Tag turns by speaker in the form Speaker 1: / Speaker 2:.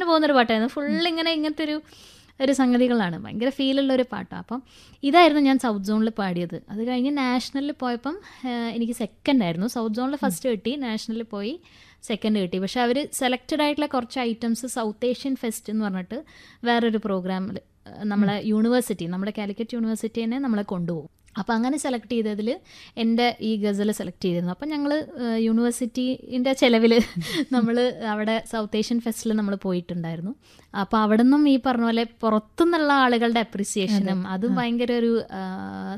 Speaker 1: പോകുന്നൊരു പാട്ടായിരുന്നു ഫുൾ ഇങ്ങനെ ഇങ്ങനത്തെ ഒരു ഒരു സംഗതികളാണ് ഭയങ്കര ഫീലുള്ള ഒരു പാട്ടാണ് അപ്പം ഇതായിരുന്നു ഞാൻ സൗത്ത് സോണിൽ പാടിയത് അത് കഴിഞ്ഞ് നാഷണലിൽ പോയപ്പം ആ, എനിക്ക് സെക്കൻഡ് ആയിരുന്നു സൗത്ത് സോണിൽ ഫസ്റ്റ് കിട്ടി നാഷണലിൽ പോയി സെക്കൻഡ് കിട്ടി പക്ഷെ അവർ സെലക്റ്റഡ് ആയിട്ടുള്ള കുറച്ച് ഐറ്റംസ് സൗത്ത് ഏഷ്യൻ ഫെസ്റ്റ് എന്ന് പറഞ്ഞിട്ട് വേറൊരു പ്രോഗ്രാമിൽ നമ്മളെ യൂണിവേഴ്സിറ്റി നമ്മുടെ കാലിക്കറ്റ് യൂണിവേഴ്സിറ്റി തന്നെ നമ്മളെ കൊണ്ടുപോകും അപ്പോൾ അങ്ങനെ സെലക്ട് ചെയ്തതിൽ എൻ്റെ ഈ ഗസൽ സെലക്ട് ചെയ്തിരുന്നു അപ്പം ഞങ്ങൾ യൂണിവേഴ്സിറ്റീൻ്റെ ചിലവിൽ നമ്മൾ അവിടെ സൗത്ത് ഏഷ്യൻ ഫെസ്റ്റിൽ നമ്മൾ പോയിട്ടുണ്ടായിരുന്നു അപ്പോൾ അവിടെ നിന്നും ഈ പറഞ്ഞ പോലെ പുറത്തുനിന്നുള്ള ആളുകളുടെ അപ്രിസിയേഷനും അതും ഭയങ്കര ഒരു ആ,